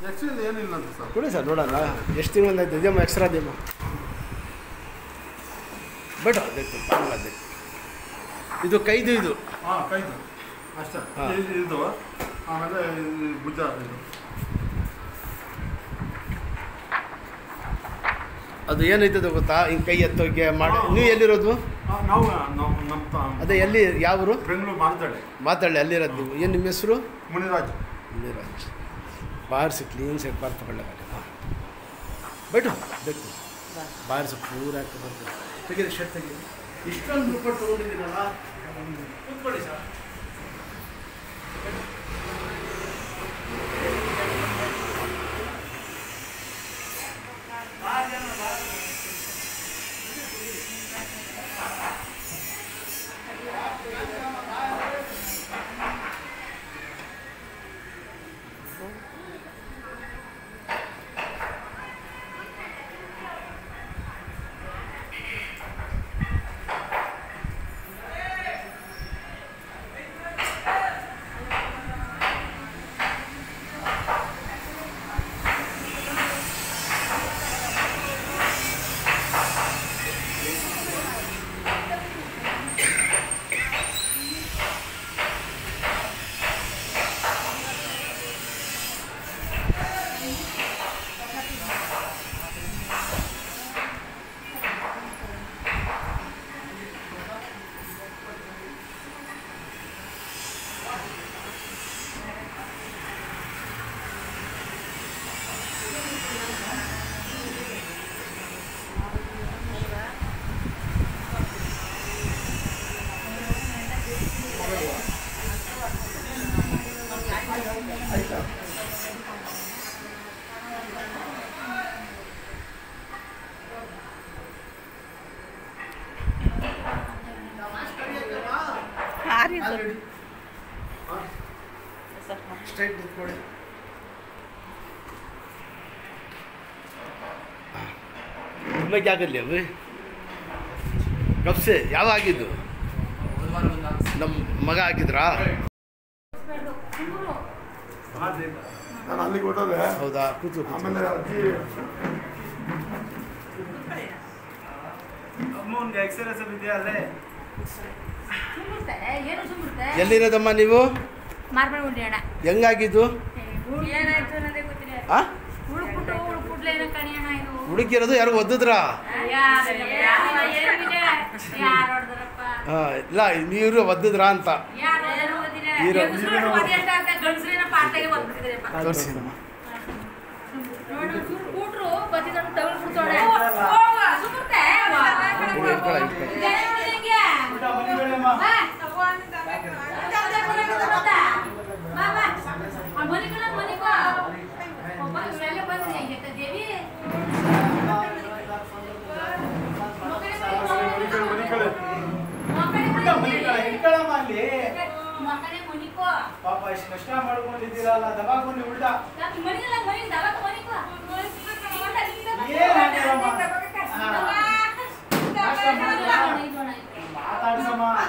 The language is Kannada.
ಆ್ಯಕ್ಚುಲಿ ಏನಿಲ್ಲ ಅಂತ ಸರ್ ಕೊಡಿ ಸರ್ ನೋಡೋಣ ಎಷ್ಟು ತಿಂಗಳು ಆಯ್ತು ಇದೆಯಮ್ಮ ಎಕ್ಸ್ಟ್ರಾ ಇದೆಯಮ್ಮ ಬೇಡ ಅದಕ್ಕೆ ಪಾಂಗ್ಲ ಅದಕ್ಕೆ ಇದು ಕೈದು ಇದು ಹಾಂ ಕೈದು ಅಷ್ಟೇ ಹಾ. ಇದು ಇದು ಆಮೇಲೆ ಈ ಭುಜ ಇದು ಅದು ಏನೈತದ ಗೊತ್ತಾ ಹಿಂಗೆ ಕೈ ಎತ್ತೋಕೆ ಮಾಡಿ ನೀವು ಎಲ್ಲಿರೋದು ಆ, ನಾವು ನಮ್ಮ ನಮ್ಮ ತ- ಅದೇ ಎಲ್ಲಿ ಯಾವರು ಬೆಂಗಳೂರು ಮಾತಾಡಿ ಮಾತಾಡಲಿ ಅಲ್ಲಿರೋದು ನೀವು ಏನು ನಿಮ್ಮ ಹೆಸರು ಮುನಿರಾಜ್ ನೀರಾಜ್ ಬಾರಿಸಿ ಕ್ಲೀನ್ ಸೆಟ್ ಬಾರ್ ತಗೊಳ್ಳೋಣ ಬೇಟು ಬೇಕು ಬಾರಿಸಿ ಪೂರ ಬರ್ತದೆ ತೆಗೀರಿ ಶರ್ಟ್ ತೆಗೀರಿ ಇಷ್ಟೊಂದು ದುಡ್ಡು ತೊಗೊಂಡಿದ್ದೀರಲ್ಲ ಕೂತ್ಕೊಳ್ಳಿ ಸರ್ ಹಾರಿ ಸ್ಟ್ರೈಟ್ ನಿಂತ್ಕೊಳ್ಳಿ इसमें क्या कर लिया भाई कब से ಯಾವ ಆಗಿದ್ದು ನಮ್ಮ ಮಗ ಹಾಕಿದ್ರಾ ನಾನು ಅಲ್ಲಿಗೆ ಹೊಟ್ಟೋದೆ ಹೌದಾ ಕೂತು ಕೂತು. ಆಮೇಲೆ ಅಜ್ಜಿ ಅಮ್ಮನಿಗೆ ಎಕ್ಸ್ರೇ ಸ್ವಲ್ಪ ಇದೆಯಾ ಅಲ್ಲೇ ಸುಮ್ಬಿಡ್ತೆ ಏನು ಸುಮ್ಬಿಡ್ತೆ ಎಲ್ಲಿರೋದಮ್ಮ ನೀವು ಮಾರ್ಬಲ್ ಉಂಡಿ ಅಣ್ಣ ಹೆಂಗಾಗಿದ್ದು ಏನಾಯ್ತು ಅನ್ನೋದೇ ಗೊತ್ತಿಲ್ಲ ಆ ಉಳ್ಬಿಟ್ಟು ಉಳ್ಬಿಟ್ಲೆ ಏನೋ ಕಣಿ ಅಣ್ಣ ಇದು ಹುಡುಕಿರೋದು ಯಾರು ಒದ್ದಿದ್ರಾ ಯಾರು ಏನಿದೆ ಯಾರು ಹೊಡೆದ್ರಪ್ಪ ಹಾಂ ಇಲ್ಲ ನೀರು ಒದ್ದಿದ್ರಾ ಅಂತ ಯಾರು ಹೊಡೆದ್ರು ಗೊತ್ತಿಲ್ಲ ಹೀರೋ. ಹೆಂಗಸ್ರು ಮದಿ ಅಂತ ಅಂತ ಗಂಡಸ್ರೇನ ಪಾರ್ಟಾಗೆ ಬಂದ್ಬಿಟ್ಟಿದ್ರಪ್ಪ ತೋರಿಸಿ ನೋಡು ಕೂಟ್ರು ಬತ್ತಿದನ್ನು ತಗೊಂಡು ಬಿಡ್ತಾಳೆ ಸುಮ್ಬಿಡ್ತೆ ಇಟ್ಕೊಳ್ಳಿ, ಇಟ್ಕೊಳ್ಳಿ. ದೇವಿ ಇಟ್ಕೊಳ್ಳಮ್ಮ ಅಲ್ಲಿ ಮಕ್ಕಳೇ ಮುನಿಕೋ ಪಾಪ ಎಷ್ಟು ಕಷ್ಟ ಮಾಡ್ಕೊಂಡಿದ್ದೀರಲ್ಲ ದಬಾಕೊಂಡು ಉಲ್ಟಾ ಮನಿಗಲ್ಲ ಮನಿಗೆ ದವಾಖ ಮನಿಕೋ ಏನ್ ಹಾಕ್ಯಾರಮ್ಮ? ಹಾ. ನಾಷ್ಟ ಮಾಡಿದ್ರಾ? ಮಾತಾಡ್ಸಮ್ಮ